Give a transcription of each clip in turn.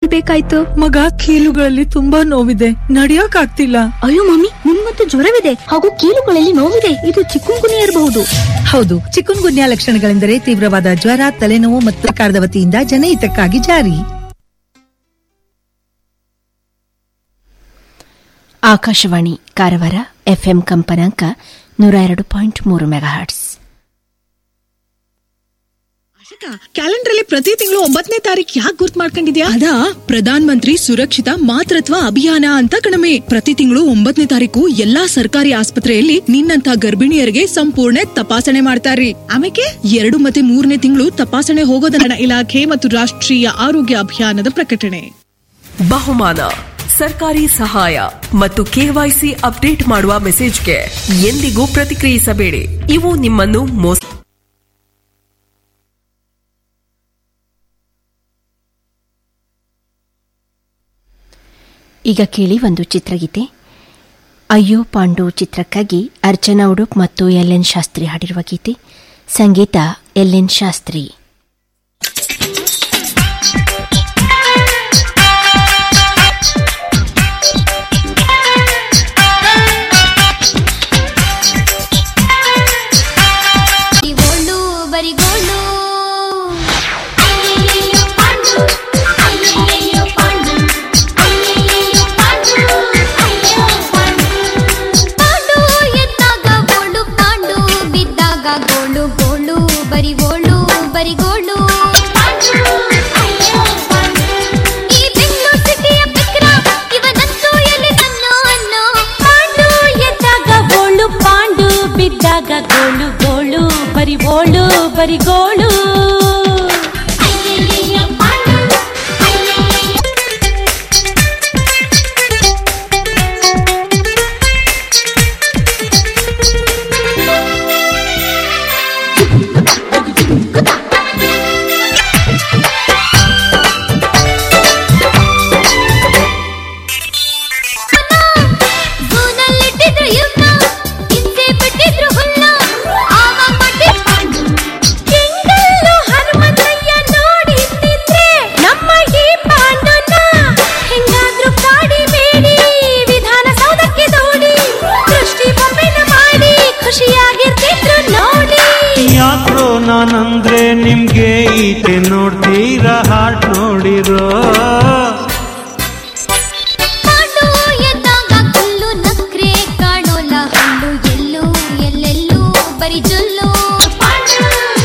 ಬೇಕಾಯ್ತು ಮಗ ಕೀಲುಗಳಲ್ಲಿ ತುಂಬಾ ನೋವಿದೆ ನಡಿಯಕ್ ಆಗ್ತಿಲ್ಲ ಅಯ್ಯೋ ಮಮ್ಮಿ ನಿಮ್ಗಂತೂ ಜ್ವರವಿದೆ ಹಾಗೂ ಕೀಲುಗಳಲ್ಲಿ ನೋವಿದೆ ಇದು ಚಿಕ್ಕುಂಗುನಿ ಇರಬಹುದು ಹೌದು ಚಿಕುನ್ ಗುನ್ಯಾ ಲಕ್ಷಣಗಳೆಂದರೆ ತೀವ್ರವಾದ ಜ್ವರ ತಲೆನೋವು ಮತ್ತು ಸರ್ಕಾರದ ವತಿಯಿಂದ ಜನಹಿತಕ್ಕಾಗಿ ಜಾರಿ ಆಕಾಶವಾಣಿ ಕಾರವಾರ ಎಫ್ಎಂ ಕಂಪನಾಂಕ ನೂರ ಎರಡು ಪಾಯಿಂಟ್ ಮೂರು ಮೆಗಾಹರ್ಟ್ಸ್ ಕ್ಯಾಲೆಂಡರ್ ಅಲ್ಲಿ ಪ್ರತಿ ತಿಂಗಳು ಒಂಬತ್ತನೇ ತಾರೀಕು ಯಾಕೆ ಗುರ್ತ್ ಮಾಡ್ಕೊಂಡಿದ್ಯಾ ಅದಾ ಪ್ರಧಾನ ಮಂತ್ರಿ ಸುರಕ್ಷಿತ ಮಾತೃತ್ವ ಅಭಿಯಾನ ಅಂತ ಕಣಮೆ ಪ್ರತಿ ತಿಂಗಳು ಒಂಬತ್ತನೇ ತಾರೀಕು ಎಲ್ಲಾ ಸರ್ಕಾರಿ ಆಸ್ಪತ್ರೆಯಲ್ಲಿ ನಿನ್ನಂತ ಗರ್ಭಿಣಿಯರಿಗೆ ಸಂಪೂರ್ಣ ತಪಾಸಣೆ ಮಾಡ್ತಾರ್ರಿ ಆಮೇಲೆ ಎರಡು ಮತ್ತೆ ಮೂರನೇ ತಿಂಗಳು ತಪಾಸಣೆ ಹೋಗೋದನ್ನ ಇಲಾಖೆ ಮತ್ತು ರಾಷ್ಟ್ರೀಯ ಆರೋಗ್ಯ ಅಭಿಯಾನದ ಪ್ರಕಟಣೆ ಬಹುಮಾನ ಸರ್ಕಾರಿ ಸಹಾಯ ಮತ್ತು ಕೆವೈಸಿ ಅಪ್ಡೇಟ್ ಮಾಡುವ ಮೆಸೇಜ್ಗೆ ಎಂದಿಗೂ ಪ್ರತಿಕ್ರಿಯಿಸಬೇಡಿ ಇವು ನಿಮ್ಮನ್ನು ಮೋಸ ಈಗ ಕೇಳಿ ಒಂದು ಚಿತ್ರಗೀತೆ ಅಯ್ಯೋ ಪಾಂಡು ಚಿತ್ರಕ್ಕಾಗಿ ಅರ್ಚನಾ ಉಡುಪ್ ಮತ್ತು ಎಲ್ ಎನ್ ಶಾಸ್ತ್ರಿ ಹಾಡಿರುವ ಗೀತೆ ಸಂಗೀತ ಎಲ್ ಎನ್ ಶಾಸ್ತ್ರಿ ಬರಿಗೋಳು ಬರಿಗೋಳು ಅಯ್ಯಯ್ಯಯ್ಯೋ ಪಾಂಡು ಅಯ್ಯಯ್ಯಯ್ಯೋ ಪಾಂಡು ಅಯ್ಯಯ್ಯಯ್ಯೋ ಪಾಂಡು ಅಯ್ಯೋ ಪಾಂಡು ಪಾಂಡು ಎದ್ದಾಗ ಗೋಳು ಪಾಂಡು ಬಿದ್ದಾಗ ಗೋಳು ಗೋಳು ಬರಿಗೋಳು ಬರಿಗೋಳು ಪಾಂಡು ಅಯ್ಯೋ ಪಾಂಡು ಈ ಬೆಂಗಳೂರು ಸಿಟಿಯ ಬಿಕ್ರ ಇವನಂತೂ ಎಲ್ಲಿ ತನ್ನೋ ಅನ್ನೋ ಪಾಂಡು ಎದ್ದಾಗ ಗೋಳು ಪಾಂಡು ಬಿದ್ದಾಗ ಗೋಳು ಗೋಳು ಬರಿಗೋಳು ಬರಿಗೋಳು ಅಯ್ಯಯ್ಯಯ್ಯೋ ಪಾಂಡು ಅಯ್ಯಯ್ಯಯ್ಯೋ ಗೂನಲ್ಲಿಟ್ಟಿದ್ರು ಇವ್ನ ಹಿಂದೆ ಬಿಟ್ಟಿದ್ರು ಹುಲ್ಲ ಆವಾಗ ಮಟ್ಟಿ ಪಾಂಡು ಕೆಂಗಲ್ಲು ಹನುಮಂತಯ್ಯ ನೋಡಿದ್ದಿದ್ರೆ ನಮ್ಮ ಈ ಪಾಂಡುನ ಹೆಂಗಾದ್ರೂ ಕಾಡಿಬೇಡಿ ವಿಧಾನಸೌಧಕ್ಕೆ ದೋಡಿ ದೃಷ್ಟಿ ಬೊಮ್ಮೆನ ಮಾಡಿ ಖುಷಿಯಾಗಿರ್ತಿದ್ರು ನೋಡಿ ಯಾಕ್ರೋ ನಾನಂದ್ರೆ ನಿಮ್ಗೆ ಈತೆ ನೋಡ್ತೀರಾ ಹಾಟ್ ನೋಡಿರೋ ಪಾಂಡು ಎದ್ದಾಗ ಹುಲ್ಲು ನಕ್ರೆ ಕಾಣೋಲ್ಲ ಹಲ್ಲು ಎಲ್ಲೂ ಎಲ್ಲೆಲ್ಲೂ ಬರಿ ಜೊಲ್ಲು ಪಾಂಡು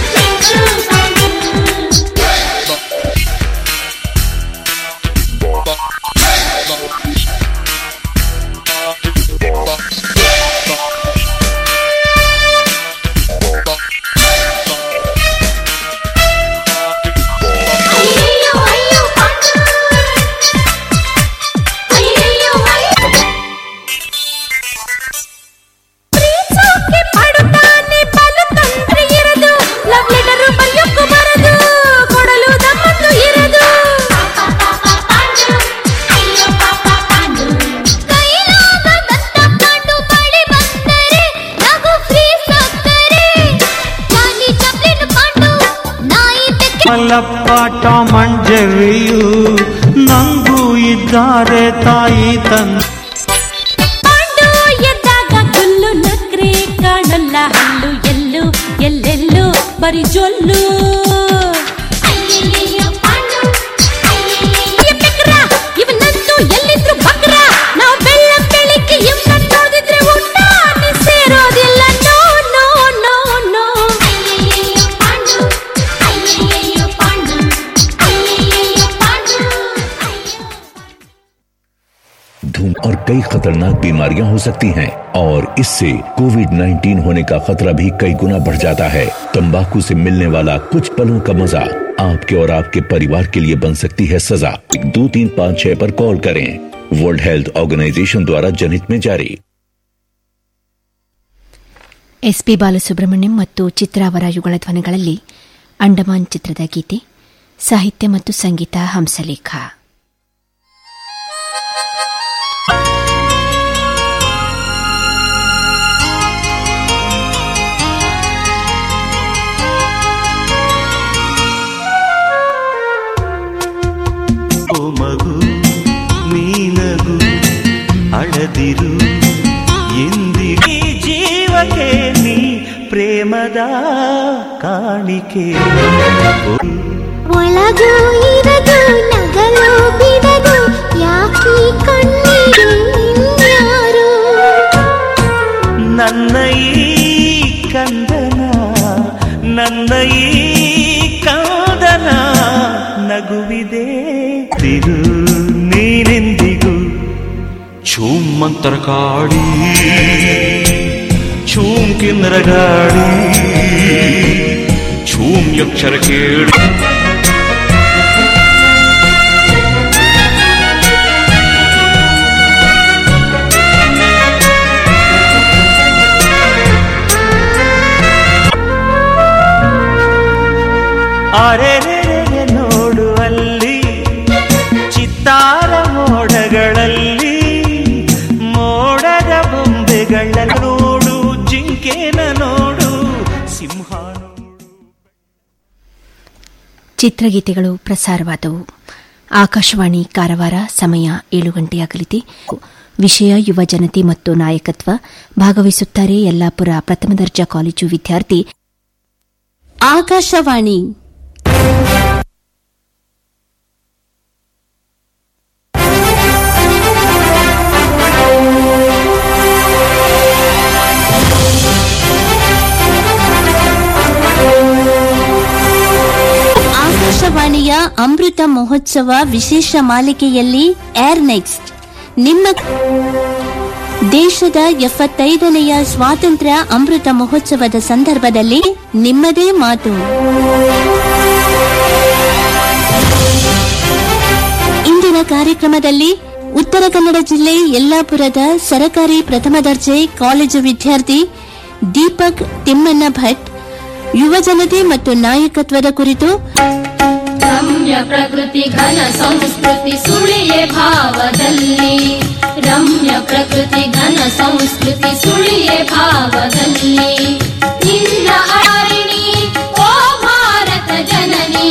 ಅಯ್ಯಯ್ಯೋ ಅಯ್ಯೋ ಪಾಂಡು ಅಯ್ಯಯ್ಯೋ ಅಯ್ಯೋ ಪ್ರೀತ್ಸೋಕೆ ಪಡುತ್ತಾನೆ ಬಲು ತಂತ್ರೆ ಇರದು ಲವ್ ಲೆಟರು ಬಲ್ಯಕ್ಕೂ ಬರದು ಕೊಡಲು ದಮ್ಮತ್ತು ಇರದು ಕೈಲಾಗದಂತ ಪಾಂಡು ಬಳಿ ಬಂದರೆ ನಗು ಫ್ರೀ ಸಕ್ಕರೆ ಜಾಲಿ ಚಪ್ಲಿನ್ ಪಾಂಡು ನಾಯಿ ಬೆಕ್ಕೆ ಮಲ್ಲಪ್ಪ ಟಾಮ್ ಅಂಡ್ ಜೆರ್ರಿಯು ನಂಗೂ ಇದ್ದಾರೆ ತಾಯಿ ತಂದೆ ಪಾಂಡು ಎದ್ದಾಗ ಹುಲ್ಲು ನಕ್ರೆ ಕಾಣಲ್ಲ ಹಲ್ಲು ಎಲ್ಲೂ ಎಲ್ಲೆಲ್ಲೂ ಬರಿ ಜೊಲ್ಲು ಇವನಂತೂ ಎಲ್ಲಿದ್ರು ಬಕ್ರ ನಾವು ಬೆಳ್ಳ ಬೆಳಿಗ್ಗೆ ಇವನ್ನ ನೋಡಿದ್ರೆ ಊಟ ಸೇರೋದಿಲ್ಲ ನೋ ನೋ ನೋ ನೋ ಅಯ್ಯಯ್ಯೋ ಪಾಂಡು ಅಯ್ಯಯ್ಯೋ ಪಾಂಡು ಅಯ್ಯಯ್ಯೋ ಪಾಂಡು धूम और कई खतरनाक बीमारियां हो सकती हैं और इससे कोविड 19 होने का खतरा भी कई गुना बढ़ जाता है तंबाकू से मिलने वाला कुछ पलों का मजा आपके और आपके परिवार के लिए बन सकती है सजा दो तीन पाँच छह पर कॉल करें वर्ल्ड हेल्थ ऑर्गेनाइजेशन द्वारा जनहित में जारी ಎಸ್ಪಿ ಬಾಲಸುಬ್ರಹ್ಮಣ್ಯಂ ಮತ್ತು ಚಿತ್ರಾ ಅವರ ಯುಗಳ ಧ್ವನಿಗಳಲ್ಲಿ ಅಂಡಮಾನ್ ಚಿತ್ರದ ಗೀತೆ ಸಾಹಿತ್ಯ ಮತ್ತು ಸಂಗೀತ ಹಂಸಲೇಖ ಓ ಮಗ ಮಗು ನೀನಗು ಅಳದಿರು ಎಂದಿಗೆ ಜೀವಕ್ಕೆ ನೀ ಪ್ರೇಮದ ಕಾಣಿಕೆ ಒಳಗೂ ಇರದು ನಗಲು ಬಿಡದು ಯಾಕೆ ಕಣ್ಣಿಗೆ ಇನ್ಯಾರು ನನ್ನ ಈ ಕಂದನ ನನ್ನ ಈ ಕಂದನ ನಗುವಿದೆ ತಿರು ನೀನೆಂದಿಗೂ ಛೂಮ್ ಮಂತರ ಕಾಡಿ ಛೂಮ್ ಕಿನ್ನರ ಗಾಡಿ ಛೂಮ್ ಯಕ್ಷರ ಕೇಳಿ ಅರೆರೆರೆ ನೋಡು ಅಲ್ಲಿ ಚಿತ್ತಾರ ಮೋಡಗಳಲ್ಲಿ ಮೋಡದ ಬೊಂಬೆಗಳ ನೋಡು ಜಿಂಕೆನ ನೋಡು ಸಿಂಹ ಚಿತ್ರಗೀತೆಗಳು ಪ್ರಸಾರವಾದವು ಆಕಾಶವಾಣಿ ಕಾರವಾರ ಸಮಯ ಏಳು ಗಂಟೆಯಾಗಲಿದೆ ವಿಷಯ ಯುವ ಜನತೆ ಮತ್ತು ನಾಯಕತ್ವ ಭಾಗವಹಿಸುತ್ತಾರೆ ಯಲ್ಲಾಪುರ ಪ್ರಥಮ ದರ್ಜಾ ಕಾಲೇಜು ವಿದ್ಯಾರ್ಥಿ ಆಕಾಶವಾಣಿ ಆಕಾಶವಾಣಿಯ ಅಮೃತ ಮಹೋತ್ಸವ ವಿಶೇಷ ಮಾಲಿಕೆಯಲ್ಲಿ ಏರ್ ನೆಕ್ಸ್ಟ್ ನಿಮ್ಮ ದೇಶದ ಎಪ್ಪತ್ತೈದನೆಯ ಸ್ವಾತಂತ್ರ್ಯ ಅಮೃತ ಮಹೋತ್ಸವದ ಸಂದರ್ಭದಲ್ಲಿ ನಿಮ್ಮದೇ ಮಾತು ಇಂದಿನ ಕಾರ್ಯಕ್ರಮದಲ್ಲಿ ಉತ್ತರ ಕನ್ನಡ ಜಿಲ್ಲೆ ಯಲ್ಲಾಪುರದ ಸರಕಾರಿ ಪ್ರಥಮ ದರ್ಜೆ ಕಾಲೇಜು ವಿದ್ಯಾರ್ಥಿ ದೀಪಕ್ ತಿಮ್ಮಣ್ಣ ಭಟ್ ಯುವ ಜನತೆ ಮತ್ತು ನಾಯಕತ್ವದ ಕುರಿತು ರಮ್ಯ ಪ್ರಕೃತಿ ಘನ ಸಂಸ್ಕೃತಿ ಸುಳಿಯೆ ಭಾವದಲ್ಲಿ ರಮ್ಯ ಪ್ರಕೃತಿ ಘನ ಸಂಸ್ಕೃತಿ ಸುಳಿಯೆ ಭಾವದಲ್ಲಿ ನಿನ್ನ ಆರಿಣಿ ಓ ಭಾರತ ಜನನಿ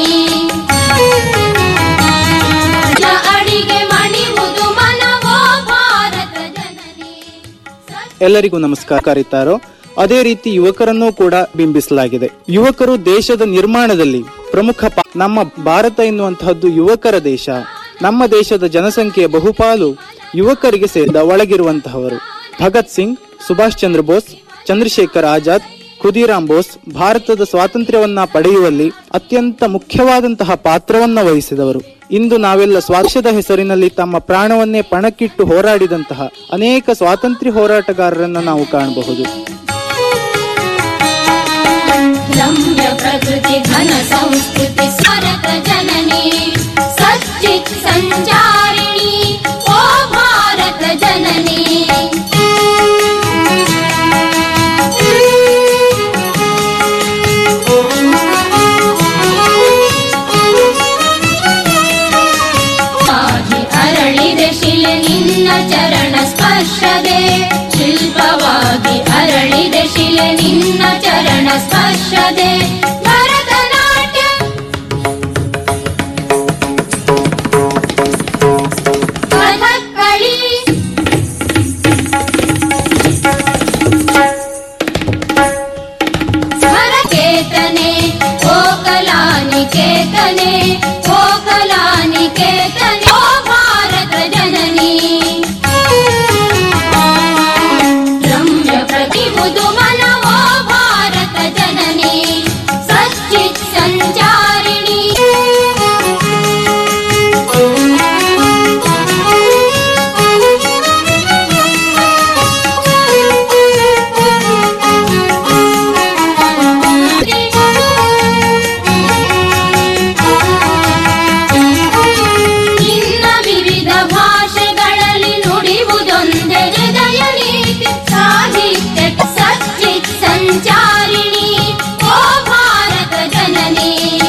ಯ ಅಡಿಗೆ ಮಣಿವುದು ಮನವೋ ಭಾರತ ಜನನಿ ಎಲ್ಲರಿಗೂ ನಮಸ್ಕಾರ ಕರೀತಾರೋ ಅದೇ ರೀತಿ ಯುವಕರನ್ನೂ ಕೂಡ ಬಿಂಬಿಸಲಾಗಿದೆ ಯುವಕರು ದೇಶದ ನಿರ್ಮಾಣದಲ್ಲಿ ಪ್ರಮುಖ ಪಾ- ನಮ್ಮ ಭಾರತ ಎನ್ನುವಂತಹದ್ದು ಯುವಕರ ದೇಶ ನಮ್ಮ ದೇಶದ ಜನಸಂಖ್ಯೆಯ ಬಹುಪಾಲು ಯುವಕರಿಗೆ ಸೇರಿದ ಒಳಗಿರುವಂತಹವರು ಭಗತ್ ಸಿಂಗ್ ಸುಭಾಷ್ ಚಂದ್ರ ಬೋಸ್ ಚಂದ್ರಶೇಖರ್ ಆಜಾದ್ ಖುದೀರಾಮ್ ಬೋಸ್ ಭಾರತದ ಸ್ವಾತಂತ್ರ್ಯವನ್ನ ಪಡೆಯುವಲ್ಲಿ ಅತ್ಯಂತ ಮುಖ್ಯವಾದಂತಹ ಪಾತ್ರವನ್ನ ವಹಿಸಿದವರು ಇಂದು ನಾವೆಲ್ಲ ಸ್ವಾತಂತ್ರ್ಯದ ಹೆಸರಿನಲ್ಲಿ ತಮ್ಮ ಪ್ರಾಣವನ್ನೇ ಪಣಕ್ಕಿಟ್ಟು ಹೋರಾಡಿದಂತಹ ಅನೇಕ ಸ್ವಾತಂತ್ರ್ಯ ಹೋರಾಟಗಾರರನ್ನ ನಾವು ಕಾಣಬಹುದು ರಮ್ಯ ಪ್ರಕೃತಿ ಘನ ಸಂಸ್ಕೃತಿ ಸ್ವರತ ಜನನಿ ಸಚ್ಚಿತ್ ಸಂಚಾರಿಣಿ ಓ ಭಾರತ ಜನನಿ ಆಗಿ ಅರಳಿದೆ ಶಿಲೆ ನಿನ್ನ ಚರಣ ಸ್ಪರ್ಶದೆ ಶಿಲ್ಪವಾಗಿ ಅರಳಿದೆ ಶಿಲೆ ನಿನ್ನ ಚರಣ ಸ್ಪರ್ಶದೆ ಭರತನಾಟ್ಯ ಕಥಕ್ಕಳಿ ಸ್ವರಕೇತನೆ ಓ ಕಲಾನಿಕೇತನೆ ಓ ಕಲಾನಿಕೇತನೆ ಓ ಭಾರತ ಜನನಿ ರಮ್ಯ ಪ್ರತಿಬುದು ಮನವೋ ಭಾರತ ಜನನಿ ಸಚ್ಚಿತ್ ಸಂಚಾರಿಣಿ ಇನ್ನ ವಿವಿಧ ಭಾಷೆಗಳಲ್ಲಿ ನುಡಿವುದೊಂದೇ ಹೃದಯ ನೀತಿ ಸಾಹಿತ್ಯ ಸಚ್ಚಿತ್ ಸಂಚಾರಿಣಿ ಓ ಭಾರತ ಜನನಿ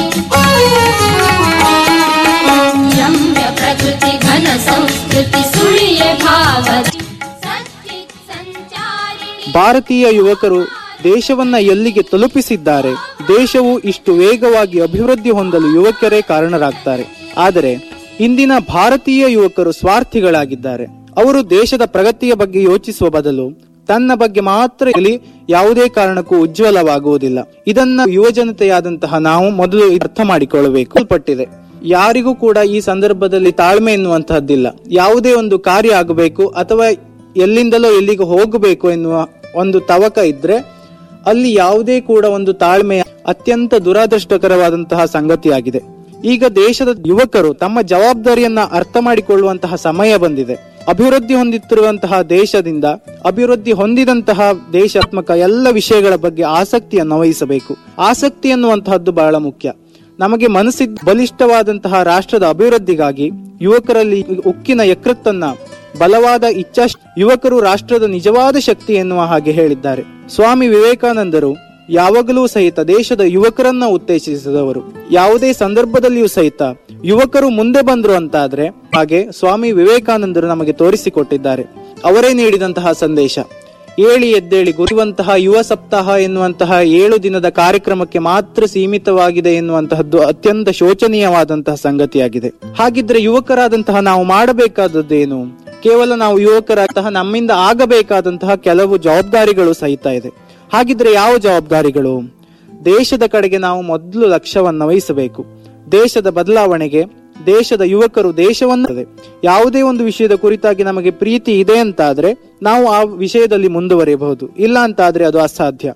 ರಮ್ಯ ಪ್ರಕೃತಿ ಘನ ಸಂಸ್ಕೃತಿ ಸುಳಿಯ ಭಾವ ಸಚ್ಚಿತ್ ಸಂಚಾರಿಣಿ ಭಾರತೀಯ ಯುವಕರು ದೇಶವನ್ನ ಎಲ್ಲಿಗೆ ತಲುಪಿಸಿದ್ದಾರೆ ದೇಶವು ಇಷ್ಟು ವೇಗವಾಗಿ ಅಭಿವೃದ್ಧಿ ಹೊಂದಲು ಯುವಕರೇ ಕಾರಣರಾಗ್ತಾರೆ ಆದರೆ ಇಂದಿನ ಭಾರತೀಯ ಯುವಕರು ಸ್ವಾರ್ಥಿಗಳಾಗಿದ್ದಾರೆ ಅವರು ದೇಶದ ಪ್ರಗತಿಯ ಬಗ್ಗೆ ಯೋಚಿಸುವ ಬದಲು ತನ್ನ ಬಗ್ಗೆ ಮಾತ್ರ ಇಲ್ಲಿ ಯಾವುದೇ ಕಾರಣಕ್ಕೂ ಉಜ್ವಲವಾಗುವುದಿಲ್ಲ ಇದನ್ನ ಯುವಜನತೆಯಾದಂತಹ ನಾವು ಮೊದಲು ಅರ್ಥ ಮಾಡಿಕೊಳ್ಳಬೇಕು ಪಟ್ಟಿದೆ ಯಾರಿಗೂ ಕೂಡ ಈ ಸಂದರ್ಭದಲ್ಲಿ ತಾಳ್ಮೆ ಎನ್ನುವಂತಹದ್ದಿಲ್ಲ ಯಾವುದೇ ಒಂದು ಕಾರ್ಯ ಆಗಬೇಕು ಅಥವಾ ಎಲ್ಲಿಂದಲೋ ಎಲ್ಲಿಗೆ ಹೋಗಬೇಕು ಎನ್ನುವ ಒಂದು ತವಕ ಇದ್ರೆ ಅಲ್ಲಿ ಯಾವುದೇ ಕೂಡ ಒಂದು ತಾಳ್ಮೆ ಅತ್ಯಂತ ದುರಾದೃಷ್ಟಕರವಾದಂತಹ ಸಂಗತಿಯಾಗಿದೆ ಈಗ ದೇಶದ ಯುವಕರು ತಮ್ಮ ಜವಾಬ್ದಾರಿಯನ್ನ ಅರ್ಥ ಮಾಡಿಕೊಳ್ಳುವಂತಹ ಸಮಯ ಬಂದಿದೆ ಅಭಿವೃದ್ಧಿ ಹೊಂದುತ್ತಿರುವಂತಹ ದೇಶದಿಂದ ಅಭಿವೃದ್ಧಿ ಹೊಂದಿದಂತಹ ದೇಶಾತ್ಮಕ ಎಲ್ಲ ವಿಷಯಗಳ ಬಗ್ಗೆ ಆಸಕ್ತಿಯನ್ನು ವಹಿಸಬೇಕು ಆಸಕ್ತಿ ಎನ್ನುವಂತಹದ್ದು ಬಹಳ ಮುಖ್ಯ ನಮಗೆ ಮನಸ್ಸಿದ್ದ ಬಲಿಷ್ಠವಾದಂತಹ ರಾಷ್ಟ್ರದ ಅಭಿವೃದ್ಧಿಗಾಗಿ ಯುವಕರಲ್ಲಿ ಉಕ್ಕಿನ ಯಕೃತ್ತನ್ನ ಬಲವಾದ ಇಚ್ಛಾ ಯುವಕರು ರಾಷ್ಟ್ರದ ನಿಜವಾದ ಶಕ್ತಿ ಎನ್ನುವ ಹಾಗೆ ಹೇಳಿದ್ದಾರೆ ಸ್ವಾಮಿ ವಿವೇಕಾನಂದರು ಯಾವಾಗಲೂ ಸಹಿತ ದೇಶದ ಯುವಕರನ್ನ ಉತ್ತೇಜಿಸಿದವರು ಯಾವುದೇ ಸಂದರ್ಭದಲ್ಲಿಯೂ ಸಹಿತ ಯುವಕರು ಮುಂದೆ ಬಂದ್ರು ಅಂತಾದ್ರೆ ಹಾಗೆ ಸ್ವಾಮಿ ವಿವೇಕಾನಂದರು ನಮಗೆ ತೋರಿಸಿಕೊಟ್ಟಿದ್ದಾರೆ ಅವರೇ ನೀಡಿದಂತಹ ಸಂದೇಶ ಏಳಿ ಎದ್ದೇಳಿ ಗುರುವಂತಹ ಯುವ ಸಪ್ತಾಹ ಎನ್ನುವಂತಹ ಏಳು ದಿನದ ಕಾರ್ಯಕ್ರಮಕ್ಕೆ ಮಾತ್ರ ಸೀಮಿತವಾಗಿದೆ ಎನ್ನುವಂತಹದ್ದು ಅತ್ಯಂತ ಶೋಚನೀಯವಾದಂತಹ ಸಂಗತಿಯಾಗಿದೆ ಹಾಗಿದ್ರೆ ಯುವಕರಾದಂತಹ ನಾವು ಮಾಡಬೇಕಾದದ್ದೇನು ಕೇವಲ ನಾವು ಯುವಕರಾದಂತಹ ನಮ್ಮಿಂದ ಆಗಬೇಕಾದಂತಹ ಕೆಲವು ಜವಾಬ್ದಾರಿಗಳು ಸಹಿತ ಇದೆ ಹಾಗಿದ್ರೆ ಯಾವ ಜವಾಬ್ದಾರಿಗಳು ದೇಶದ ಕಡೆಗೆ ನಾವು ಮೊದಲು ಲಕ್ಷ್ಯವನ್ನ ವಹಿಸಬೇಕು ದೇಶದ ಬದಲಾವಣೆಗೆ ದೇಶದ ಯುವಕರು ದೇಶವನ್ನು ಯಾವುದೇ ಒಂದು ವಿಷಯದ ಕುರಿತಾಗಿ ನಮಗೆ ಪ್ರೀತಿ ಇದೆ ಅಂತಾದ್ರೆ ನಾವು ಆ ವಿಷಯದಲ್ಲಿ ಮುಂದುವರಿಯಬಹುದು ಇಲ್ಲ ಅಂತಾದ್ರೆ ಅದು ಅಸಾಧ್ಯ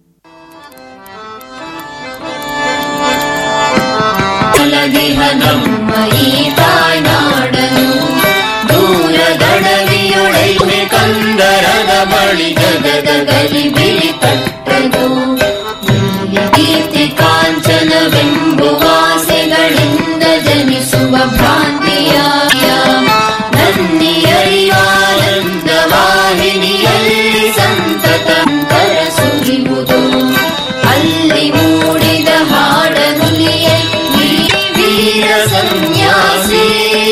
ಅಲದಿಹ ನಮ್ಮ ಈ ತಾಯ್ನಾಡನು ದೂರದಡವಿಯೊಳಗೆ ಕಂದರದ ಬಳಿ ಗಗದ ಗಲಿಬಿಲಿ ತಟ್ಟದು ಕೀರ್ತಿ ಕಾಂಚನವೆಂಬುವಾಸೆಗಳಿಂದ ಜನಿಸುವ ಭ್ರಾಂತಿಯ ನನ್ನಿಯರಿಯಾನಂದ ವಾಹಿನಿಯಲ್ಲಿ ಸಂತತ ಅಂತರ ಸುರಿಯುವುದು ಅಲ್ಲಿ ಮೂಡಿದ ಹಾಡನುಲಿಯ ವೀರ ಸನ್ಯಾಸಿ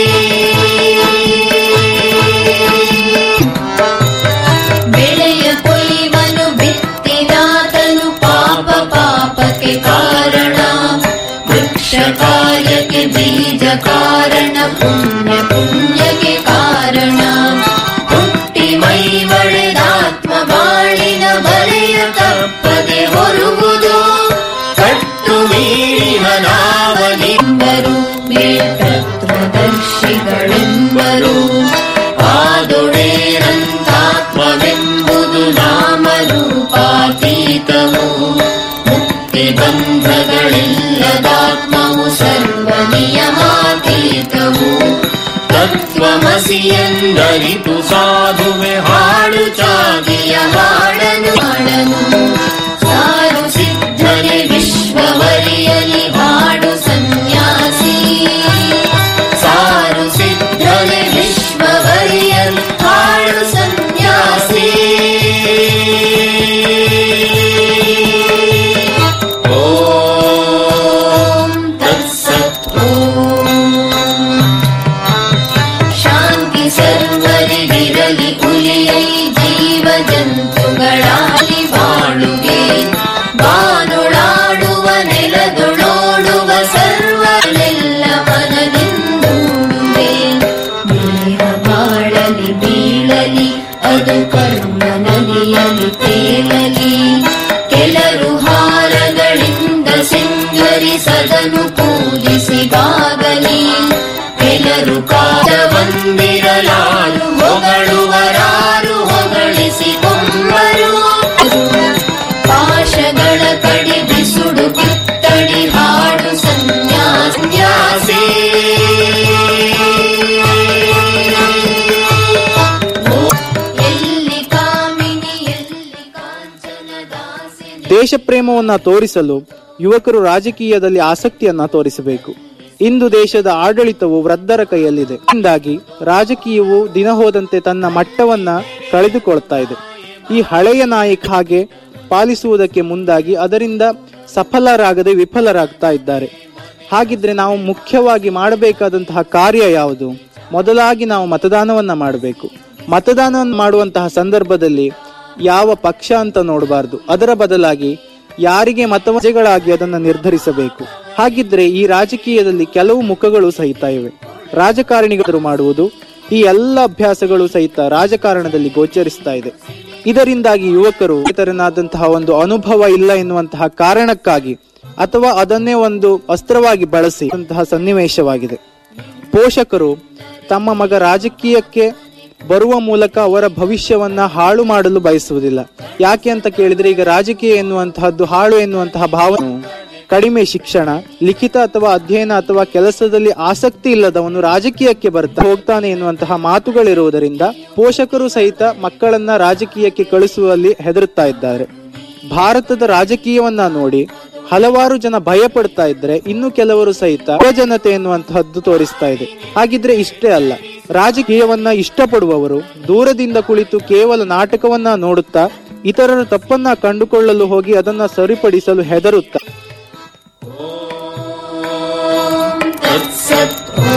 ಬೆಳೆಯ ಕೊಯ್ವನು ಬಿತ್ತಿದಾತನು ಪಾಪ ಪಾಪಕ್ಕೆ ಕಾರಣ ವೃಕ್ಷ ಕಾಯಕ್ಕೆ ಬೀಜ ಕಾರಣ ಪುಣ್ಯ ಪುಣ್ಯಕ್ಕೆ ಕಾರಣ ಹುಟ್ಟಿ ಮೈ ಬಳೆದಾತ್ಮ ಬಾಳಿನ ಬಲೆಯ ತಪ್ಪದೆ ಹೊರುವುದು ಕಟ್ಟು ಮೀರಿನ ನಾವನಿಂದರು ಮೇಲ್ತತ್ವದರ್ಶಿಗಳೆಂಬರು ಆದೊಡೇರಂತಾತ್ಮವೆಂಬುದು ನಾಮರೂಪಾತೀತವು ಮುಕ್ತಿ ಬಂಧಗಳೆಲ್ಲದಾತ್ಮವು ಸರ್ವ ನಿಯಮಾತೀತವು ತತ್ವಮಸಿ ಎಂದರಿತು ಸಾಧುವೆ ಹಾಡು ಚಾಗಿಯ ಹಾಡನು ಹಾಡನು ಸಾರು ಸಿದ್ಧನೆ ವಿಶ್ವವರಿಯಲಿ ಹಾಡು ಸನ್ಯಾಸಿ ಸಾರು ಸಿದ್ಧನೆ ವಿಶ್ವವರಿಯಲಿ ಹಾಡು ಸನ್ಯಾಸಿ ಓಂ ತತ್ಸತ್ ಶಾಂತಿ ಸರ್ವರಿಗಿರಲಿ ಹುಲಿಯೈ ಜೀವ ಜಂತುಗಳಾಲಿ ಬಾಳುಗೆ ಬಾನುಳಾಡುವ ನೆಲದೊಳೋಡುವ ಸರ್ವರೆಲ್ಲ ಮನದಿಂದೂಡುವೆ ದೇಹ ಬಾಳಲಿ ಬೀಳಲಿ ಅದು ಕರ್ಮ ನದಿಯಲಿ ತೇಲಲಿ ಕೆಲರು ಹಾರಗಳಿಂದ ಸಿಂಗರಿಸದನು ಪೂಜಿಸಿ ಬಾಗಲಿ ಕೆಲರು ಕಾಲವಂದಿರಲಾರು ಹೊಗಳುವರಾರು ಹೊಗಳಿಸಿ ಕೊಂಬರು ಪಾಶಗಳ ಕಡಿ ಬಿಸುಡು ಕಿತ್ತಡಿ ಹಾಡು ಸನ್ಯಾಸಿ ಎಲ್ಲಿ ಕಾಮಿನಿ ಎಲ್ಲಿ ಕಾಂಚನದಾಸಿ ದೇಶ ಪ್ರೇಮವನ್ನ ತೋರಿಸಲು ಯುವಕರು ರಾಜಕೀಯದಲ್ಲಿ ಆಸಕ್ತಿಯನ್ನ ತೋರಿಸಬೇಕು ಇಂದು ದೇಶದ ಆಡಳಿತವು ವೃದ್ಧರ ಕೈಯಲ್ಲಿದೆ ಹಿಂದಾಗಿ ರಾಜಕೀಯವು ದಿನ ಹೋದಂತೆ ತನ್ನ ಮಟ್ಟವನ್ನ ಕಳೆದುಕೊಳ್ತಾ ಇದೆ ಈ ಹಳೆಯ ನಾಯಕ ಹಾಗೆ ಪಾಲಿಸುವುದಕ್ಕೆ ಮುಂದಾಗಿ ಅದರಿಂದ ಸಫಲರಾಗದೆ ವಿಫಲರಾಗ್ತಾ ಇದ್ದಾರೆ ಹಾಗಿದ್ರೆ ನಾವು ಮುಖ್ಯವಾಗಿ ಮಾಡಬೇಕಾದಂತಹ ಕಾರ್ಯ ಯಾವುದು ಮೊದಲಾಗಿ ನಾವು ಮತದಾನವನ್ನ ಮಾಡಬೇಕು ಮತದಾನವನ್ನು ಮಾಡುವಂತಹ ಸಂದರ್ಭದಲ್ಲಿ ಯಾವ ಪಕ್ಷ ಅಂತ ನೋಡಬಾರದು ಅದರ ಬದಲಾಗಿ ಯಾರಿಗೆ ಮತವಜೆಗಳಾಗಿ ಅದನ್ನು ನಿರ್ಧರಿಸಬೇಕು ಹಾಗಿದ್ರೆ ಈ ರಾಜಕೀಯದಲ್ಲಿ ಕೆಲವು ಮುಖಗಳು ಸಹಿತ ಇವೆ ರಾಜಕಾರಣಿಗಳು ಮಾಡುವುದು ಈ ಎಲ್ಲ ಅಭ್ಯಾಸಗಳು ಸಹಿತ ರಾಜಕಾರಣದಲ್ಲಿ ಗೋಚರಿಸ್ತಾ ಇದೆ ಇದರಿಂದಾಗಿ ಯುವಕರು ಇತರನಾದಂತಹ ಒಂದು ಅನುಭವ ಇಲ್ಲ ಎನ್ನುವಂತಹ ಕಾರಣಕ್ಕಾಗಿ ಅಥವಾ ಅದನ್ನೇ ಒಂದು ಅಸ್ತ್ರವಾಗಿ ಬಳಸಿ ಅಂತಹ ಸನ್ನಿವೇಶವಾಗಿದೆ ಪೋಷಕರು ತಮ್ಮ ಮಗ ರಾಜಕೀಯಕ್ಕೆ ಬರುವ ಮೂಲಕ ಅವರ ಭವಿಷ್ಯವನ್ನ ಹಾಳು ಮಾಡಲು ಬಯಸುವುದಿಲ್ಲ ಯಾಕೆ ಅಂತ ಕೇಳಿದ್ರೆ ಈಗ ರಾಜಕೀಯ ಎನ್ನುವಂತಹದ್ದು ಹಾಳು ಎನ್ನುವಂತಹ ಭಾವನೆ ಕಡಿಮೆ ಶಿಕ್ಷಣ ಲಿಖಿತ ಅಥವಾ ಅಧ್ಯಯನ ಅಥವಾ ಕೆಲಸದಲ್ಲಿ ಆಸಕ್ತಿ ಇಲ್ಲದವನು ರಾಜಕೀಯಕ್ಕೆ ಬರ್ತಾ ಹೋಗ್ತಾನೆ ಎನ್ನುವಂತಹ ಮಾತುಗಳಿರುವುದರಿಂದ ಪೋಷಕರು ಸಹಿತ ಮಕ್ಕಳನ್ನ ರಾಜಕೀಯಕ್ಕೆ ಕಳಿಸುವಲ್ಲಿ ಹೆದರುತ್ತಾ ಇದ್ದಾರೆ ಭಾರತದ ರಾಜಕೀಯವನ್ನ ನೋಡಿ ಹಲವಾರು ಜನ ಭಯ ಪಡ್ತಾ ಇದ್ರೆ ಇನ್ನು ಕೆಲವರು ಸಹಿತ ಯುವಜನತೆ ಎನ್ನುವಂತಹದ್ದು ತೋರಿಸ್ತಾ ಇದೆ ಹಾಗಿದ್ರೆ ಇಷ್ಟೇ ಅಲ್ಲ ರಾಜಕೀಯವನ್ನ ಇಷ್ಟಪಡುವವರು ದೂರದಿಂದ ಕುಳಿತು ಕೇವಲ ನಾಟಕವನ್ನ ನೋಡುತ್ತಾ ಇತರರ ತಪ್ಪನ್ನ ಕಂಡುಕೊಳ್ಳಲು ಹೋಗಿ ಅದನ್ನ ಸರಿಪಡಿಸಲು ಹೆದರುತ್ತಾ तत्सत्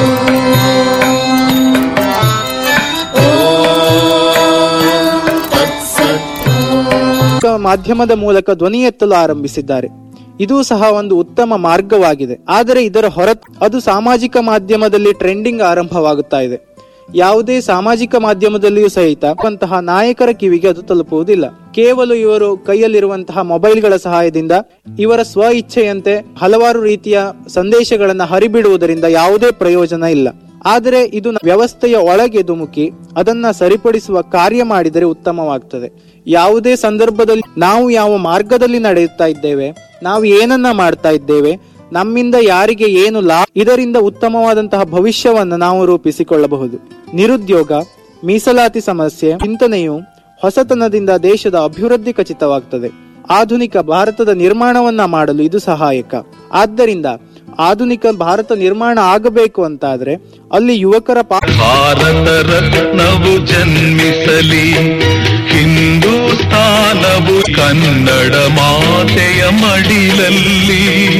ತತ್ಸತ್ ಮಾಧ್ಯಮದ ಮೂಲಕ ಧ್ವನಿ ಎತ್ತಲು ಆರಂಭಿಸಿದ್ದಾರೆ ಇದು ಸಹ ಒಂದು ಉತ್ತಮ ಮಾರ್ಗವಾಗಿದೆ ಆದರೆ ಇದರ ಹೊರ ಅದು ಸಾಮಾಜಿಕ ಮಾಧ್ಯಮದಲ್ಲಿ ಟ್ರೆಂಡಿಂಗ್ ಆರಂಭವಾಗುತ್ತಾ ಇದೆ ಯಾವುದೇ ಸಾಮಾಜಿಕ ಮಾಧ್ಯಮದಲ್ಲಿಯೂ ಸಹಿತ ಅಂತಹ ನಾಯಕರ ಕಿವಿಗೆ ಅದು ತಲುಪುವುದಿಲ್ಲ ಕೇವಲ ಇವರು ಕೈಯಲ್ಲಿರುವಂತಹ ಮೊಬೈಲ್ಗಳ ಸಹಾಯದಿಂದ ಇವರ ಸ್ವ ಇಚ್ಛೆಯಂತೆ ಹಲವಾರು ರೀತಿಯ ಸಂದೇಶಗಳನ್ನ ಹರಿಬಿಡುವುದರಿಂದ ಯಾವುದೇ ಪ್ರಯೋಜನ ಇಲ್ಲ ಆದರೆ ಇದು ವ್ಯವಸ್ಥೆಯ ಒಳಗೆ ಧುಮುಕಿ ಅದನ್ನ ಸರಿಪಡಿಸುವ ಕಾರ್ಯ ಮಾಡಿದರೆ ಉತ್ತಮವಾಗ್ತದೆ ಯಾವುದೇ ಸಂದರ್ಭದಲ್ಲಿ ನಾವು ಯಾವ ಮಾರ್ಗದಲ್ಲಿ ನಡೆಯುತ್ತಾ ಇದ್ದೇವೆ ನಾವು ಏನನ್ನ ಮಾಡ್ತಾ ಇದ್ದೇವೆ ನಮ್ಮಿಂದ ಯಾರಿಗೆ ಏನು ಲಾಭ ಇದರಿಂದ ಉತ್ತಮವಾದಂತಹ ಭವಿಷ್ಯವನ್ನ ನಾವು ರೂಪಿಸಿಕೊಳ್ಳಬಹುದು ನಿರುದ್ಯೋಗ ಮೀಸಲಾತಿ ಸಮಸ್ಯೆ ಚಿಂತನೆಯು ಹೊಸತನದಿಂದ ದೇಶದ ಅಭಿವೃದ್ಧಿ ಖಚಿತವಾಗ್ತದೆ ಆಧುನಿಕ ಭಾರತದ ನಿರ್ಮಾಣವನ್ನ ಮಾಡಲು ಇದು ಸಹಾಯಕ ಆದ್ದರಿಂದ ಆಧುನಿಕ ಭಾರತ ನಿರ್ಮಾಣ ಆಗಬೇಕು ಅಂತಾದ್ರೆ ಅಲ್ಲಿ ಯುವಕರ ಪಾ ಭಾರತ ರತ್ನವು ಜನ್ಮಿಸಲಿ ಹಿಂದೂಸ್ತಾನವು ಕನ್ನಡ ಮಾತೆಯ ಮಡಿಲಲ್ಲಿ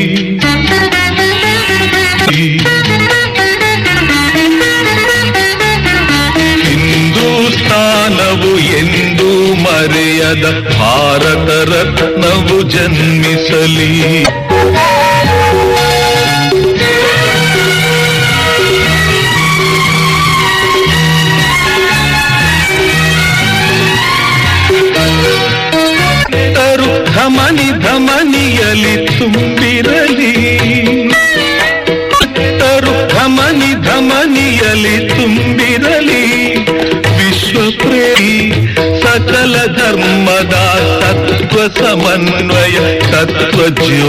ಹಿಂದೂಸ್ತಾನವು ಎಂದು ಮರೆಯದ ಭಾರತ ರತ್ನವು ಜನ್ಮಿಸಲಿ ತರು ಧಮನಿ ಧಮನಿಯಲಿ ತುಂಬಿರಲಿ ತರು ಧಮನಿ ಧಮನಿಯಲಿ ತುಂಬಿರಲಿ ವಿಶ್ವ ಪ್ರೇರಿ ಸಕಲ ಧರ್ಮದ ತತ್ವ ಸಮನ್ವಯ ತತ್ವ ಜ್ಯೋ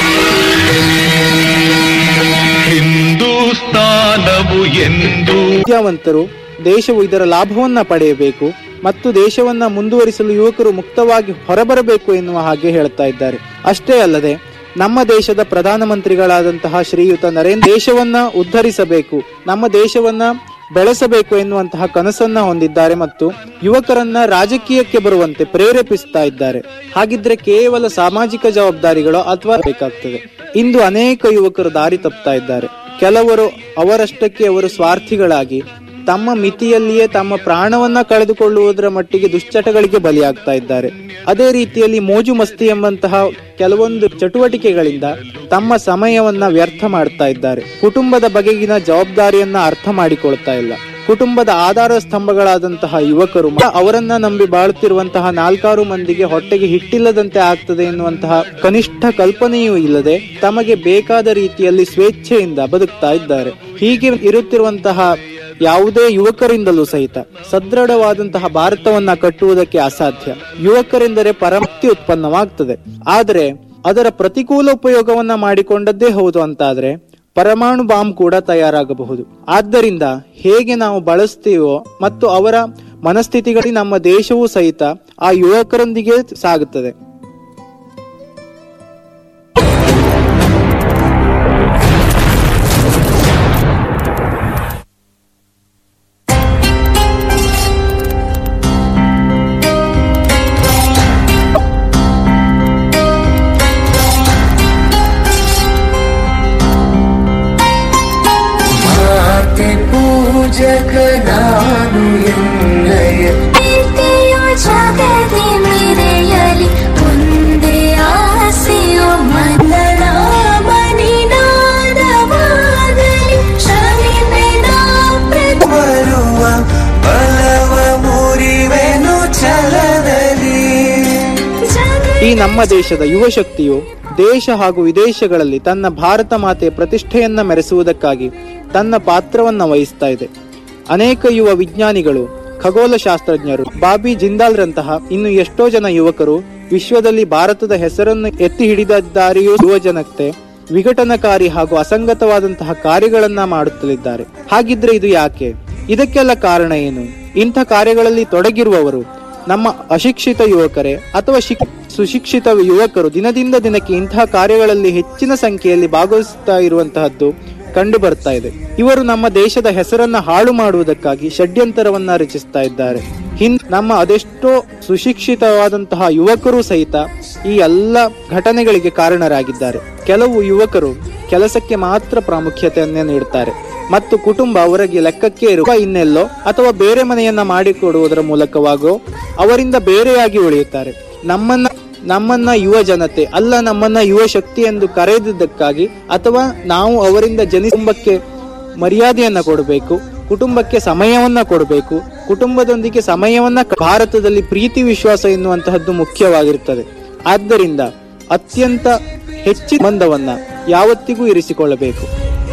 ಹಿಂದೂಸ್ತಾನವು ಎಂದು ವಿದ್ಯಾವಂತರು ದೇಶವು ಇದರ ಲಾಭವನ್ನ ಪಡೆಯಬೇಕು ಮತ್ತು ದೇಶವನ್ನ ಮುಂದುವರಿಸಲು ಯುವಕರು ಮುಕ್ತವಾಗಿ ಹೊರಬರಬೇಕು ಎನ್ನುವ ಹಾಗೆ ಹೇಳ್ತಾ ಇದ್ದಾರೆ ಅಷ್ಟೇ ಅಲ್ಲದೆ ನಮ್ಮ ದೇಶದ ಪ್ರಧಾನಮಂತ್ರಿಗಳಾದಂತಹ ಶ್ರೀಯುತ ನರೇಂದ್ರ ದೇಶವನ್ನ ಉದ್ಧರಿಸಬೇಕು ನಮ್ಮ ದೇಶವನ್ನ ಬೆಳೆಸಬೇಕು ಎನ್ನುವಂತಹ ಕನಸನ್ನ ಹೊಂದಿದ್ದಾರೆ ಮತ್ತು ಯುವಕರನ್ನ ರಾಜಕೀಯಕ್ಕೆ ಬರುವಂತೆ ಪ್ರೇರೇಪಿಸ್ತಾ ಇದ್ದಾರೆ ಹಾಗಿದ್ರೆ ಕೇವಲ ಸಾಮಾಜಿಕ ಜವಾಬ್ದಾರಿಗಳು ಅಥವಾ ಬೇಕಾಗ್ತದೆ ಇಂದು ಅನೇಕ ಯುವಕರು ದಾರಿ ತಪ್ತಾ ಇದ್ದಾರೆ ಕೆಲವರು ಅವರಷ್ಟಕ್ಕೆ ಅವರು ಸ್ವಾರ್ಥಿಗಳಾಗಿ ತಮ್ಮ ಮಿತಿಯಲ್ಲಿಯೇ ತಮ್ಮ ಪ್ರಾಣವನ್ನ ಕಳೆದುಕೊಳ್ಳುವುದರ ಮಟ್ಟಿಗೆ ದುಶ್ಚಟಗಳಿಗೆ ಬಲಿಯಾಗ್ತಾ ಇದ್ದಾರೆ ಅದೇ ರೀತಿಯಲ್ಲಿ ಮೋಜು ಮಸ್ತಿ ಎಂಬಂತಹ ಕೆಲವೊಂದು ಚಟುವಟಿಕೆಗಳಿಂದ ತಮ್ಮ ಸಮಯವನ್ನ ವ್ಯರ್ಥ ಮಾಡ್ತಾ ಇದ್ದಾರೆ ಕುಟುಂಬದ ಬಗೆಗಿನ ಜವಾಬ್ದಾರಿಯನ್ನ ಅರ್ಥ ಮಾಡಿಕೊಳ್ತಾ ಇಲ್ಲ ಕುಟುಂಬದ ಆಧಾರ ಸ್ತಂಭಗಳಾದಂತಹ ಯುವಕರು ಮ- ಅವರನ್ನ ನಂಬಿ ಬಾಳುತ್ತಿರುವಂತಹ ನಾಲ್ಕಾರು ಮಂದಿಗೆ ಹೊಟ್ಟೆಗೆ ಹಿಟ್ಟಿಲ್ಲದಂತೆ ಆಗ್ತದೆ ಎನ್ನುವಂತಹ ಕನಿಷ್ಠ ಕಲ್ಪನೆಯೂ ಇಲ್ಲದೆ ತಮಗೆ ಬೇಕಾದ ರೀತಿಯಲ್ಲಿ ಸ್ವೇಚ್ಛೆಯಿಂದ ಬದುಕ್ತಾ ಇದ್ದಾರೆ ಹೀಗೆ ಇರುತ್ತಿರುವಂತಹ ಯಾವುದೇ ಯುವಕರಿಂದಲೂ ಸಹಿತ ಸದೃಢವಾದಂತಹ ಭಾರತವನ್ನ ಕಟ್ಟುವುದಕ್ಕೆ ಅಸಾಧ್ಯ ಯುವಕರೆಂದರೆ ಪರಮಕ್ತಿ ಉತ್ಪನ್ನವಾಗ್ತದೆ ಆದರೆ ಅದರ ಪ್ರತಿಕೂಲ ಉಪಯೋಗವನ್ನ ಮಾಡಿಕೊಂಡದ್ದೇ ಹೌದು ಅಂತಾದ್ರೆ ಪರಮಾಣು ಬಾಂಬ್ ಕೂಡ ತಯಾರಾಗಬಹುದು ಆದ್ದರಿಂದ ಹೇಗೆ ನಾವು ಬಳಸ್ತೀವೋ ಮತ್ತು ಅವರ ಮನಸ್ಥಿತಿಗಳಿ ನಮ್ಮ ದೇಶವೂ ಸಹಿತ ಆ ಯುವಕರೊಂದಿಗೆ ಸಾಗುತ್ತದೆ ಮಾತೆ ಪೂಜಕ ನಾನು ಎನ್ನಯ ಜಗದಿ ಮೆರೆಯಲಿ ಒಂದೇ ಆಸೆಯೋ ಮಂದರ ಮನಿನಾದವಾಗಲಿ ಶ್ರಮಿಪೆದ ನಮ್ಮ ದೇಶದ ಯುವ ಶಕ್ತಿಯು ದೇಶ ಹಾಗೂ ವಿದೇಶಗಳಲ್ಲಿ ತನ್ನ ಭಾರತ ಮಾತೆಯ ಪ್ರತಿಷ್ಠೆಯನ್ನ ಮೆರೆಸುವುದಕ್ಕಾಗಿ ತನ್ನ ಪಾತ್ರವನ್ನ ವಹಿಸ್ತಾ ಇದೆ ಅನೇಕ ಯುವ ವಿಜ್ಞಾನಿಗಳು ಖಗೋಳ ಶಾಸ್ತ್ರಜ್ಞರು ಬಾಬಿ ಜಿಂದಾಲ್ರಂತಹ ಇನ್ನು ಎಷ್ಟೋ ಜನ ಯುವಕರು ವಿಶ್ವದಲ್ಲಿ ಭಾರತದ ಹೆಸರನ್ನು ಎತ್ತಿ ಹಿಡಿದಿದ್ದಾರೆಯೂ ಯುವ ಜನತೆ ವಿಘಟನಕಾರಿ ಹಾಗೂ ಅಸಂಗತವಾದಂತಹ ಕಾರ್ಯಗಳನ್ನ ಮಾಡುತ್ತಲಿದ್ದಾರೆ ಹಾಗಿದ್ರೆ ಇದು ಯಾಕೆ ಇದಕ್ಕೆಲ್ಲ ಕಾರಣ ಏನು ಇಂಥ ಕಾರ್ಯಗಳಲ್ಲಿ ತೊಡಗಿರುವವರು ನಮ್ಮ ಅಶಿಕ್ಷಿತ ಯುವಕರೇ ಅಥವಾ ಶಿಕ್- ಸುಶಿಕ್ಷಿತ ಯುವಕರು ದಿನದಿಂದ ದಿನಕ್ಕೆ ಇಂತಹ ಕಾರ್ಯಗಳಲ್ಲಿ ಹೆಚ್ಚಿನ ಸಂಖ್ಯೆಯಲ್ಲಿ ಭಾಗವಹಿಸುತ್ತಾ ಇರುವಂತಹದ್ದು ಕಂಡು ಬರ್ತಾ ಇದೆ ಇವರು ನಮ್ಮ ದೇಶದ ಹೆಸರನ್ನ ಹಾಳು ಮಾಡುವುದಕ್ಕಾಗಿ ಷಡ್ಯಂತರವನ್ನ ರಚಿಸ್ತಾ ಇದ್ದಾರೆ ಹಿಂದ್ ನಮ್ಮ ಅದೆಷ್ಟೋ ಸುಶಿಕ್ಷಿತವಾದಂತಹ ಯುವಕರು ಸಹಿತ ಈ ಎಲ್ಲ ಘಟನೆಗಳಿಗೆ ಕಾರಣರಾಗಿದ್ದಾರೆ ಕೆಲವು ಯುವಕರು ಕೆಲಸಕ್ಕೆ ಮಾತ್ರ ಪ್ರಾಮುಖ್ಯತೆಯನ್ನ ನೀಡುತ್ತಾರೆ ಮತ್ತು ಕುಟುಂಬ ಅವರಿಗೆ ಲೆಕ್ಕಕ್ಕೆ ಇರುವ ಇನ್ನೆಲ್ಲೋ ಅಥವಾ ಬೇರೆ ಮನೆಯನ್ನ ಮಾಡಿಕೊಡುವುದರ ಮೂಲಕವಾಗೋ ಅವರಿಂದ ಬೇರೆಯಾಗಿ ಉಳಿಯುತ್ತಾರೆ ನಮ್ಮನ್ನ ನಮ್ಮನ್ನ ಯುವ ಜನತೆ ಅಲ್ಲ ನಮ್ಮನ್ನ ಯುವ ಶಕ್ತಿ ಎಂದು ಕರೆದಿದ್ದಕ್ಕಾಗಿ ಅಥವಾ ನಾವು ಅವರಿಂದ ಜನಿ ಕುಟುಂಬಕ್ಕೆ ಮರ್ಯಾದೆಯನ್ನ ಕೊಡಬೇಕು ಕುಟುಂಬಕ್ಕೆ ಸಮಯವನ್ನ ಕೊಡಬೇಕು ಕುಟುಂಬದೊಂದಿಗೆ ಸಮಯವನ್ನ ಕ- ಭಾರತದಲ್ಲಿ ಪ್ರೀತಿ ವಿಶ್ವಾಸ ಎನ್ನುವಂತಹದ್ದು ಮುಖ್ಯವಾಗಿರುತ್ತದೆ ಆದ್ದರಿಂದ ಅತ್ಯಂತ ಹೆಚ್ಚಿನ ಬಂಧವನ್ನ ಯಾವತ್ತಿಗೂ ಇರಿಸಿಕೊಳ್ಳಬೇಕು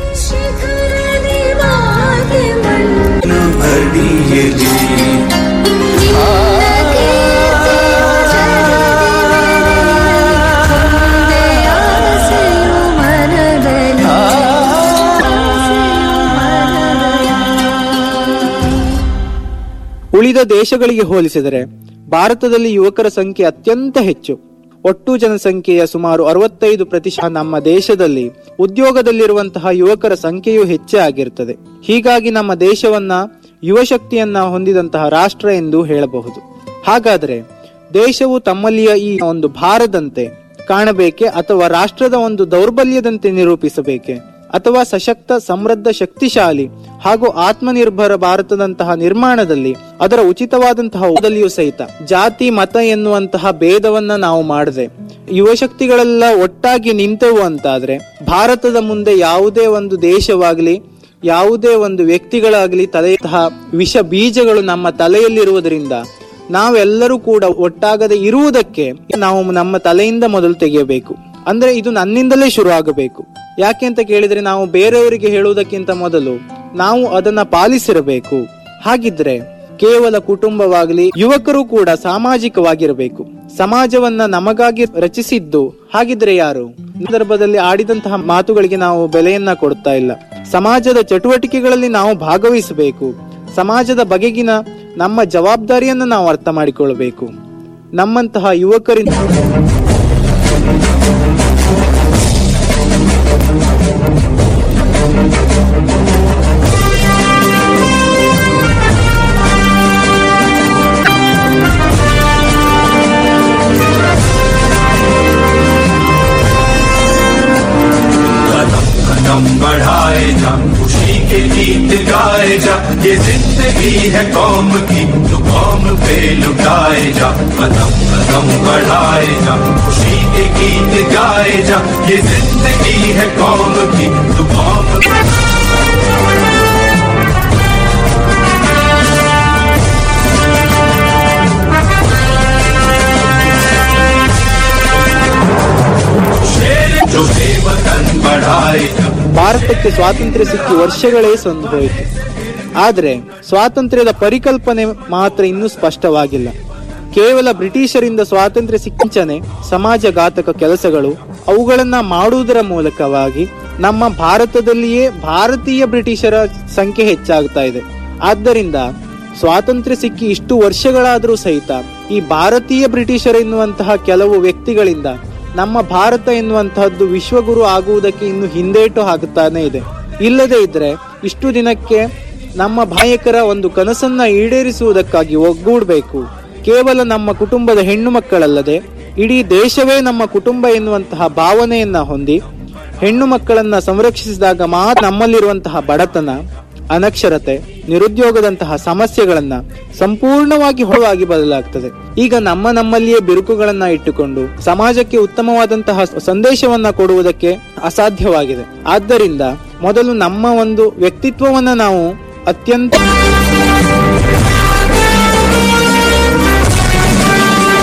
ಉಳಿದ ದೇಶಗಳಿಗೆ ಹೋಲಿಸಿದರೆ ಭಾರತದಲ್ಲಿ ಯುವಕರ ಸಂಖ್ಯೆ ಅತ್ಯಂತ ಹೆಚ್ಚು ಒಟ್ಟು ಜನಸಂಖ್ಯೆಯ ಸುಮಾರು ಅರವತ್ತೈದು ಪ್ರತಿಶತ ನಮ್ಮ ದೇಶದಲ್ಲಿ ಉದ್ಯೋಗದಲ್ಲಿರುವಂತಹ ಯುವಕರ ಸಂಖ್ಯೆಯೂ ಹೆಚ್ಚೇ ಆಗಿರುತ್ತದೆ ಹೀಗಾಗಿ ನಮ್ಮ ದೇಶವನ್ನ ಯುವ ಶಕ್ತಿಯನ್ನ ಹೊಂದಿದಂತಹ ರಾಷ್ಟ್ರ ಎಂದು ಹೇಳಬಹುದು ಹಾಗಾದರೆ ದೇಶವು ತಮ್ಮಲ್ಲಿಯ ಈ ಒಂದು ಭಾರದಂತೆ ಕಾಣಬೇಕೆ ಅಥವಾ ರಾಷ್ಟ್ರದ ಒಂದು ದೌರ್ಬಲ್ಯದಂತೆ ನಿರೂಪಿಸಬೇಕೆ ಅಥವಾ ಸಶಕ್ತ ಸಮೃದ್ಧ ಶಕ್ತಿಶಾಲಿ ಹಾಗೂ ಆತ್ಮನಿರ್ಭರ ಭಾರತದಂತಹ ನಿರ್ಮಾಣದಲ್ಲಿ ಅದರ ಉಚಿತವಾದಂತಹ ಓದಲಿಯೂ ಸಹಿತ ಜಾತಿ ಮತ ಎನ್ನುವಂತಹ ಭೇದವನ್ನ ನಾವು ಮಾಡದೆ ಯುವ ಶಕ್ತಿಗಳೆಲ್ಲ ಒಟ್ಟಾಗಿ ನಿಂತೆವು ಅಂತಾದ್ರೆ ಭಾರತದ ಮುಂದೆ ಯಾವುದೇ ಒಂದು ದೇಶವಾಗಲಿ ಯಾವುದೇ ಒಂದು ವ್ಯಕ್ತಿಗಳಾಗಲಿ ತಲೆಯಂತಹ ವಿಷ ಬೀಜಗಳು ನಮ್ಮ ತಲೆಯಲ್ಲಿರುವುದರಿಂದ ನಾವೆಲ್ಲರೂ ಕೂಡ ಒಟ್ಟಾಗದೆ ಇರುವುದಕ್ಕೆ ನಾವು ನಮ್ಮ ತಲೆಯಿಂದ ಮೊದಲು ತೆಗೆಯಬೇಕು ಅಂದ್ರೆ ಇದು ನನ್ನಿಂದಲೇ ಶುರು ಆಗಬೇಕು ಯಾಕೆ ಅಂತ ಕೇಳಿದ್ರೆ ನಾವು ಬೇರೆಯವರಿಗೆ ಹೇಳುವುದಕ್ಕಿಂತ ಮೊದಲು ನಾವು ಅದನ್ನ ಪಾಲಿಸಿರಬೇಕು ಹಾಗಿದ್ರೆ ಕೇವಲ ಕುಟುಂಬವಾಗಲಿ ಯುವಕರು ಕೂಡ ಸಾಮಾಜಿಕವಾಗಿರಬೇಕು ಸಮಾಜವನ್ನ ನಮಗಾಗಿ ರಚಿಸಿದ್ದು ಹಾಗಿದ್ರೆ ಯಾರು ಸಂದರ್ಭದಲ್ಲಿ ಆಡಿದಂತಹ ಮಾತುಗಳಿಗೆ ನಾವು ಬೆಲೆಯನ್ನ ಕೊಡ್ತಾ ಇಲ್ಲ ಸಮಾಜದ ಚಟುವಟಿಕೆಗಳಲ್ಲಿ ನಾವು ಭಾಗವಹಿಸಬೇಕು ಸಮಾಜದ ಬಗೆಗಿನ ನಮ್ಮ ಜವಾಬ್ದಾರಿಯನ್ನು ನಾವು ಅರ್ಥ ಮಾಡಿಕೊಳ್ಳಬೇಕು ನಮ್ಮಂತಹ ಯುವಕರಿಂದ कदम कदम बढ़ाए जा खुशी के गीत गाए जा ये जिंदगी है कौम की तो कौम पे लुटाए जा कदम कदम बढ़ाए जा खुशी के गीत गाए जा ये जिंदगी है कौम की तो कौम शेर जो सेवतन बढ़ाए जा ಭಾರತಕ್ಕೆ ಸ್ವಾತಂತ್ರ್ಯ ಸಿಕ್ಕಿ ವರ್ಷಗಳೇ ಸಂದು ಹೋಯಿತು ಆದರೆ ಸ್ವಾತಂತ್ರ್ಯದ ಪರಿಕಲ್ಪನೆ ಮಾತ್ರ ಇನ್ನೂ ಸ್ಪಷ್ಟವಾಗಿಲ್ಲ ಕೇವಲ ಬ್ರಿಟಿಷರಿಂದ ಸ್ವಾತಂತ್ರ್ಯ ಸಿಕ್ಕಿಂಚನೆ ಸಮಾಜಘಾತಕ ಕೆಲಸಗಳು ಅವುಗಳನ್ನ ಮಾಡುವುದರ ಮೂಲಕವಾಗಿ ನಮ್ಮ ಭಾರತದಲ್ಲಿಯೇ ಭಾರತೀಯ ಬ್ರಿಟಿಷರ ಸಂಖ್ಯೆ ಹೆಚ್ಚಾಗ್ತಾ ಇದೆ ಆದ್ದರಿಂದ ಸ್ವಾತಂತ್ರ್ಯ ಸಿಕ್ಕಿ ಇಷ್ಟು ವರ್ಷಗಳಾದರೂ ಸಹಿತ ಈ ಭಾರತೀಯ ಬ್ರಿಟಿಷರ್ ಎನ್ನುವಂತಹ ಕೆಲವು ವ್ಯಕ್ತಿಗಳಿಂದ ನಮ್ಮ ಭಾರತ ಎನ್ನುವಂತಹದ್ದು ವಿಶ್ವಗುರು ಆಗುವುದಕ್ಕೆ ಇನ್ನು ಹಿಂದೇಟು ಹಾಕುತ್ತಾನೆ ಇದೆ ಇಲ್ಲದೆ ಇದ್ರೆ ಇಷ್ಟು ದಿನಕ್ಕೆ ನಮ್ಮ ನಾಯಕರ ಒಂದು ಕನಸನ್ನ ಈಡೇರಿಸುವುದಕ್ಕಾಗಿ ಒಗ್ಗೂಡಬೇಕು ಕೇವಲ ನಮ್ಮ ಕುಟುಂಬದ ಹೆಣ್ಣು ಮಕ್ಕಳಲ್ಲದೆ ಇಡೀ ದೇಶವೇ ನಮ್ಮ ಕುಟುಂಬ ಎನ್ನುವಂತಹ ಭಾವನೆಯನ್ನ ಹೊಂದಿ ಹೆಣ್ಣು ಮಕ್ಕಳನ್ನ ಸಂರಕ್ಷಿಸಿದಾಗ ಮಾತ್ರ ನಮ್ಮಲ್ಲಿರುವಂತಹ ಬಡತನ ಅನಕ್ಷರತೆ ನಿರುದ್ಯೋಗದಂತಹ ಸಮಸ್ಯೆಗಳನ್ನ ಸಂಪೂರ್ಣವಾಗಿ ಹೊಳವಾಗಿ ಬದಲಾಗ್ತದೆ ಈಗ ನಮ್ಮ ನಮ್ಮಲ್ಲಿಯೇ ಬಿರುಕುಗಳನ್ನ ಇಟ್ಟುಕೊಂಡು ಸಮಾಜಕ್ಕೆ ಉತ್ತಮವಾದಂತಹ ಸಂದೇಶವನ್ನ ಕೊಡುವುದಕ್ಕೆ ಅಸಾಧ್ಯವಾಗಿದೆ ಆದ್ದರಿಂದ ಮೊದಲು ನಮ್ಮ ಒಂದು ವ್ಯಕ್ತಿತ್ವವನ್ನ ನಾವು ಅತ್ಯಂತ